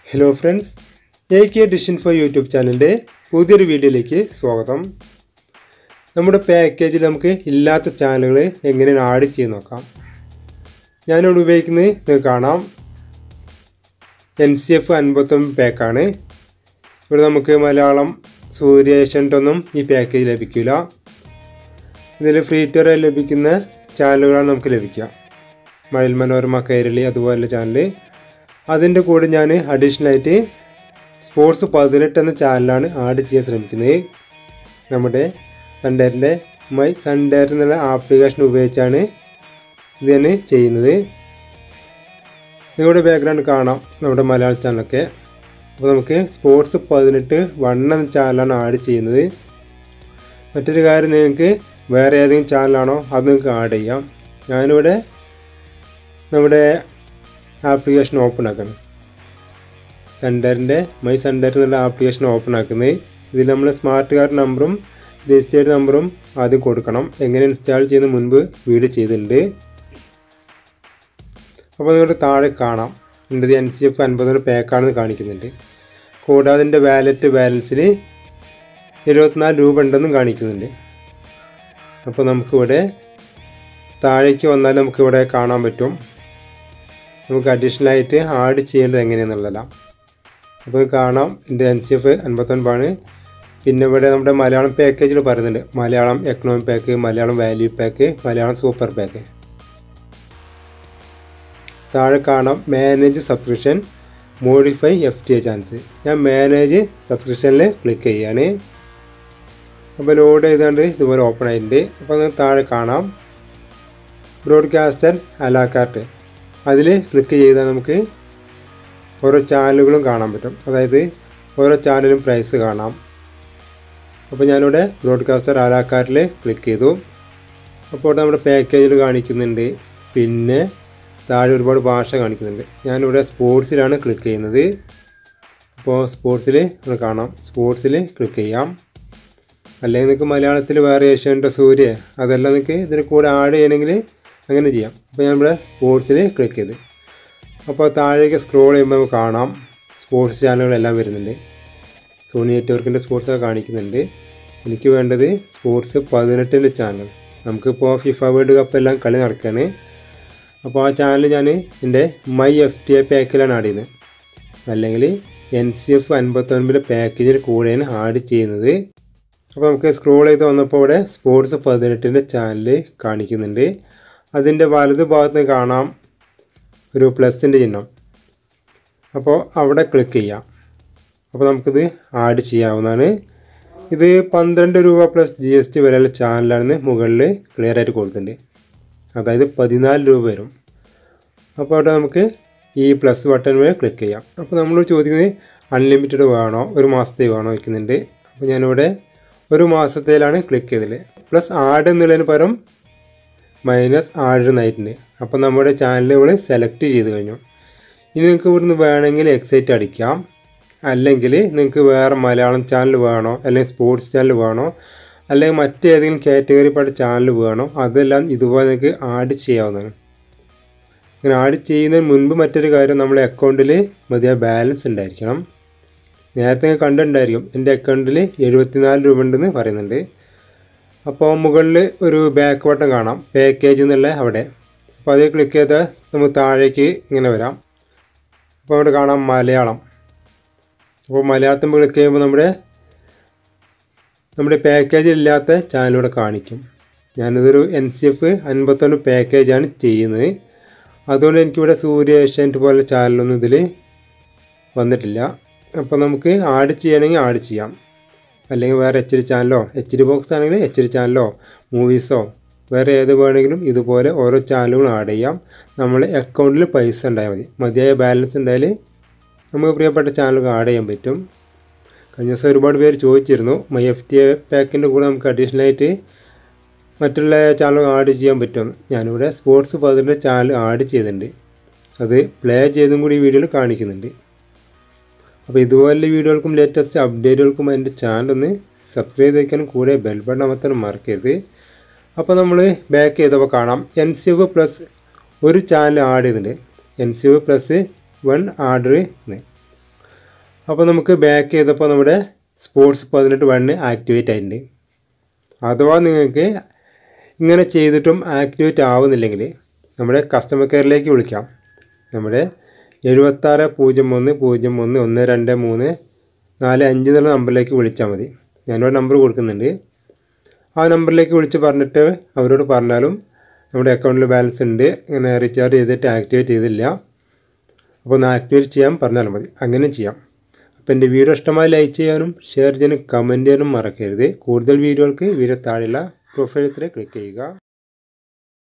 hello friends A K Dishan four YouTube ചാനലിൻ്റെ പുതിയൊരു വീഡിയോയിലേക്ക് സ്വാഗതം നമ്മുടെ പാക്കേജിൽ നമുക്ക് ഇല്ലാത്ത ചാനലുകൾ എങ്ങനെയാണ് ആഡ് ചെയ്ത് നോക്കാം ഞാനിവിടെ ഉപയോഗിക്കുന്നത് നിങ്ങൾക്ക് കാണാം എൻ സി എഫ് അൻപത്തൊമ്പത് പാക്കാണ് ഇവിടെ നമുക്ക് മലയാളം സൂര്യ ഏഷ്യൻ്റൊന്നും ഈ പാക്കേജ് ലഭിക്കില്ല ഇതിൽ ഫ്രീ ടയർ ലഭിക്കുന്ന ചാനലുകളാണ് നമുക്ക് ലഭിക്കുക മഴൽ മനോരമ കൈരളി അതുപോലെ ചാനൽ അതിൻ്റെ കൂടെ ഞാൻ അഡീഷണലായിട്ട് സ്പോർട്സ് പതിനെട്ട് എന്ന ചാനലാണ് ആഡ് ചെയ്യാൻ ശ്രമിക്കുന്നത് നമ്മുടെ സൺഡേറിൻ്റെ മൈ സൺഡേർ എന്നുള്ള ആപ്ലിക്കേഷൻ ഉപയോഗിച്ചാണ് ഇത് ഞാൻ ചെയ്യുന്നത് നിങ്ങളുടെ ബാക്ക്ഗ്രൗണ്ട് കാണാം നമ്മുടെ മലയാള ചാനലൊക്കെ അപ്പോൾ നമുക്ക് സ്പോർട്സ് പതിനെട്ട് വൺ എന്ന ചാനലാണ് ആഡ് ചെയ്യുന്നത് മറ്റൊരു കാര്യം നിങ്ങൾക്ക് വേറെ ഏതെങ്കിലും ചാനലാണോ അത് നിങ്ങൾക്ക് ആഡ് ചെയ്യാം ഞാനിവിടെ നമ്മുടെ ആപ്ലിക്കേഷൻ ഓപ്പൺ ആക്കണം സെൻറ്ററിൻ്റെ മൈ സെൻറ്റർ എന്നുള്ള ആപ്ലിക്കേഷൻ ഓപ്പൺ ആക്കുന്നത് ഇതിൽ നമ്മൾ സ്മാർട്ട് കാർഡ് നമ്പറും രജിസ്റ്റേർഡ് നമ്പറും ആദ്യം കൊടുക്കണം എങ്ങനെ ഇൻസ്റ്റാൾ ചെയ്യുന്ന മുൻപ് വീഡിയോ ചെയ്തിട്ടുണ്ട് അപ്പോൾ നിങ്ങൾക്ക് താഴെ കാണാം എൻ്റെ എൻ സി എഫ് അൻപതിന് പാക്കാണെന്ന് കാണിക്കുന്നുണ്ട് കൂടാതെ എൻ്റെ വാലറ്റ് ബാലൻസിൽ ഇരുപത്തിനാല് രൂപ ഉണ്ടെന്നും കാണിക്കുന്നുണ്ട് അപ്പോൾ നമുക്കിവിടെ താഴേക്ക് വന്നാൽ നമുക്കിവിടെ കാണാൻ പറ്റും നമുക്ക് അഡീഷണൽ ആയിട്ട് ആഡ് ചെയ്യേണ്ടത് എങ്ങനെയാണെന്നുള്ളതാണ് അപ്പോൾ ഇത് കാണാം ഇത് എൻ സി എഫ് അൻപത്തൊൻപതാണ് പിന്നെ ഇവിടെ നമ്മുടെ മലയാളം പാക്കേജിൽ പറയുന്നുണ്ട് Malayalam economic pack Malayalam value pack Malayalam super pack താഴെ കാണാം manage subscription modify F T A chance ഞാൻ മാനേജ് സബ്സ്ക്രിപ്ഷനിൽ ക്ലിക്ക് ചെയ്യാണ് അപ്പോൾ ലോഡ് ചെയ്തുകൊണ്ട് ഇതുപോലെ ഓപ്പൺ ആയിട്ടുണ്ട് അപ്പോൾ അത് താഴെ കാണാം ബ്രോഡ്കാസ്റ്റർ അലാക്കാർട്ട് അതിൽ ക്ലിക്ക് ചെയ്താൽ നമുക്ക് ഓരോ ചാനലുകളും കാണാൻ പറ്റും അതായത് ഓരോ ചാനലും പ്രൈസ് കാണാം അപ്പോൾ ഞാനിവിടെ ബ്രോഡ്കാസ്റ്റർ അലാക്കാർട്ടിൽ ക്ലിക്ക് ചെയ്തു അപ്പോൾ ഇവിടെ നമ്മുടെ പാക്കേജിൽ കാണിക്കുന്നുണ്ട് പിന്നെ താഴെ ഒരുപാട് ഭാഷ കാണിക്കുന്നുണ്ട് ഞാനിവിടെ സ്പോർട്സിലാണ് ക്ലിക്ക് ചെയ്യുന്നത് അപ്പോൾ സ്പോർട്സിൽ നമ്മൾ കാണാം സ്പോർട്സിൽ ക്ലിക്ക് ചെയ്യാം അല്ലെങ്കിൽ നിങ്ങൾക്ക് മലയാളത്തിൽ വേറെ ഏഷ്യാൻ്റെ സൂര്യ അതെല്ലാം നിങ്ങൾക്ക് ഇതിന് കൂടെ ആഡ് ചെയ്യണമെങ്കിൽ അങ്ങനെ ചെയ്യാം അപ്പോൾ ഞാൻ ഇവിടെ സ്പോർട്സിൽ ക്ലിക്ക് ചെയ്ത് അപ്പോൾ താഴേക്ക് സ്ക്രോൾ ചെയ്യുമ്പോൾ നമുക്ക് കാണാം സ്പോർട്സ് ചാനലുകളെല്ലാം വരുന്നുണ്ട് സോണി നെറ്റ്വർക്കിൻ്റെ സ്പോർട്സൊക്കെ കാണിക്കുന്നുണ്ട് എനിക്ക് വേണ്ടത് സ്പോർട്സ് പതിനെട്ടിൻ്റെ ചാനൽ നമുക്കിപ്പോൾ ഫിഫ വേൾഡ് കപ്പ് എല്ലാം കളി നടക്കുകയാണ് അപ്പോൾ ആ ചാനൽ ഞാൻ എൻ്റെ മൈ എഫ് ടി ഐ പാക്കിലാണ് ആഡ് ചെയ്യുന്നത് അല്ലെങ്കിൽ എൻ സി എഫ് അൻപത്തൊൻപത് പാക്കേജിൽ കൂടെയാണ് ആഡ് ചെയ്യുന്നത് അപ്പോൾ നമുക്ക് സ്ക്രോൾ ചെയ്ത് വന്നപ്പോൾ ഇവിടെ സ്പോർട്സ് പതിനെട്ടിൻ്റെ ചാനൽ കാണിക്കുന്നുണ്ട് അതിൻ്റെ വലത് ഭാഗത്ത് കാണാം ഒരു പ്ലസിൻ്റെ ചിഹ്നം അപ്പോൾ അവിടെ ക്ലിക്ക് ചെയ്യാം അപ്പോൾ നമുക്കിത് ആഡ് ചെയ്യാവുന്നതാണ് ഇത് പന്ത്രണ്ട് രൂപ പ്ലസ് ജി എസ് ടി വരെയുള്ള ചാനലാണെന്ന് മുകളിൽ ക്ലിയർ ആയിട്ട് കൊടുത്തിട്ടുണ്ട് അതായത് പതിനാല് രൂപ വരും അപ്പോൾ അവിടെ നമുക്ക് ഈ പ്ലസ് ബട്ടൺ വരെ ക്ലിക്ക് ചെയ്യാം അപ്പോൾ നമ്മൾ ചോദിക്കുന്നത് അൺലിമിറ്റഡ് വേണോ ഒരു മാസത്തേക്ക് വേണോ വയ്ക്കുന്നുണ്ട് അപ്പോൾ ഞാനിവിടെ ഒരു മാസത്തേലാണ് ക്ലിക്ക് ചെയ്തത് പ്ലസ് ആഡ് എന്നുള്ളതിന് പകരം മൈനസ് ആഡ് എന്നായിട്ടുണ്ട് അപ്പോൾ നമ്മുടെ ചാനൽ ഇവിടെ സെലക്ട് ചെയ്ത് കഴിഞ്ഞു ഇനി നിങ്ങൾക്ക് ഇവിടുന്ന് വേണമെങ്കിൽ എക്സൈറ്റ് അടിക്കാം അല്ലെങ്കിൽ നിങ്ങൾക്ക് വേറെ മലയാളം ചാനൽ വേണോ അല്ലെങ്കിൽ സ്പോർട്സ് ചാനൽ വേണോ അല്ലെങ്കിൽ മറ്റേതെങ്കിലും കാറ്റഗറി പെട്ട ചാനൽ വേണോ അതെല്ലാം ഇതുപോലെ നിങ്ങൾക്ക് ആഡ് ചെയ്യാവുന്നതാണ് ഇങ്ങനെ ആഡ് ചെയ്യുന്നതിന് മുൻപ് മറ്റൊരു കാര്യം നമ്മുടെ അക്കൗണ്ടിൽ മതിയായ ബാലൻസ് ഉണ്ടായിരിക്കണം നേരത്തെ കണ്ടിട്ടുണ്ടായിരിക്കും എൻ്റെ അക്കൗണ്ടിൽ എഴുപത്തിനാല് രൂപ ഉണ്ടെന്ന് പറയുന്നുണ്ട് അപ്പോൾ മുകളിൽ ഒരു ബാക്ക് ബട്ടൺ കാണാം പാക്കേജ് എന്നുള്ള അവിടെ അപ്പോൾ അത് ക്ലിക്ക് ചെയ്താൽ നമുക്ക് താഴേക്ക് ഇങ്ങനെ വരാം അപ്പോൾ അവിടെ കാണാം മലയാളം അപ്പോൾ മലയാളത്തിൽ ക്ലിക്ക് ചെയ്യുമ്പോൾ നമ്മുടെ നമ്മുടെ പാക്കേജ് ഇല്ലാത്ത ചാനലൂടെ കാണിക്കും ഞാനിതൊരു എൻ സി എഫ് അൻപത്തൊന്ന് പാക്കേജാണ് ചെയ്യുന്നത് അതുകൊണ്ട് എനിക്കിവിടെ സൂര്യ ഏഷ്യാനെറ്റ് പോലെ ചാനലൊന്നും ഇതിൽ വന്നിട്ടില്ല അപ്പോൾ നമുക്ക് ആഡ് ചെയ്യണമെങ്കിൽ ആഡ് ചെയ്യാം അല്ലെങ്കിൽ വേറെ എച്ച് ഡി ചാനലോ എച്ച് ഡി ബോക്സ് ആണെങ്കിൽ എച്ച് ഡി ചാനലോ മൂവീസോ വേറെ ഏത് വേണമെങ്കിലും ഇതുപോലെ ഓരോ ചാനലുകളും ആഡ് ചെയ്യാം നമ്മുടെ അക്കൗണ്ടിൽ പൈസ ഉണ്ടായാൽ മതി മതിയായ ബാലൻസ് ഉണ്ടായാൽ നമുക്ക് പ്രിയപ്പെട്ട ചാനലുകൾ ആഡ് ചെയ്യാൻ പറ്റും കഴിഞ്ഞ ദിവസം ഒരുപാട് പേര് ചോദിച്ചിരുന്നു മൈ എഫ് ടി എ പാക്കിൻ്റെ കൂടെ നമുക്ക് അഡീഷണലായിട്ട് മറ്റുള്ള ചാനലുകൾ ആഡ് ചെയ്യാൻ പറ്റുമെന്ന് ഞാനിവിടെ സ്പോർട്സ് പതിൻ്റെ ചാനൽ ആഡ് ചെയ്തിട്ടുണ്ട് അത് പ്ലേ ചെയ്തും കൂടി വീഡിയോയിൽ കാണിക്കുന്നുണ്ട് അപ്പോൾ ഇതുപോലുള്ള വീഡിയോകൾക്കും ലേറ്റസ്റ്റ് അപ്ഡേറ്റുകൾക്കും എൻ്റെ ചാനൽ ഒന്ന് സബ്സ്ക്രൈബ് ചെയ്തേക്കാനും കൂടെ ബെൽ ബട്ടൺ അമർത്താനും മറക്കരുത് അപ്പോൾ നമ്മൾ ബാക്ക് ചെയ്തപ്പോൾ കാണാം എൻ സി എഫ് പ്ലസ് ഒരു ചാനൽ ആഡ് ചെയ്തിട്ടുണ്ട് N C F plus one order എന്ന് അപ്പോൾ നമുക്ക് ബാക്ക് ചെയ്തപ്പോൾ നമ്മുടെ സ്പോർട്സ് പതിനെട്ട് വണ്ണ് ആക്ടിവേറ്റ് ആയിട്ടുണ്ട് അഥവാ നിങ്ങൾക്ക് ഇങ്ങനെ ചെയ്തിട്ടും ആക്ടിവേറ്റ് ആവുന്നില്ലെങ്കിൽ നമ്മുടെ കസ്റ്റമർ കെയറിലേക്ക് വിളിക്കാം നമ്മുടെ എഴുപത്താറ് പൂജ്യം ഒന്ന് പൂജ്യം ഒന്ന് ഒന്ന് രണ്ട് മൂന്ന് നാല് അഞ്ച് എന്നുള്ള നമ്പറിലേക്ക് വിളിച്ചാൽ മതി ഞാനൊരു നമ്പർ കൊടുക്കുന്നുണ്ട് ആ നമ്പറിലേക്ക് വിളിച്ച് പറഞ്ഞിട്ട് അവരോട് പറഞ്ഞാലും നമ്മുടെ അക്കൗണ്ടിൽ ബാലൻസ് ഉണ്ട് ഇങ്ങനെ റീചാർജ് ചെയ്തിട്ട് ആക്ടിവേറ്റ് ചെയ്തില്ല അപ്പോൾ ഒന്ന് ആക്ടിവേറ്റ് ചെയ്യാൻ പറഞ്ഞാൽ മതി അങ്ങനെ ചെയ്യാം അപ്പോൾ എൻ്റെ വീഡിയോ ഇഷ്ടമായി ലൈക്ക് ചെയ്യാനും ഷെയർ ചെയ്യാനും കമൻറ്റ് ചെയ്യാനും മറക്കരുത് കൂടുതൽ വീഡിയോകൾക്ക് വീഡിയോ താഴെയുള്ള പ്രൊഫൈലത്തിൽ ക്ലിക്ക് ചെയ്യുക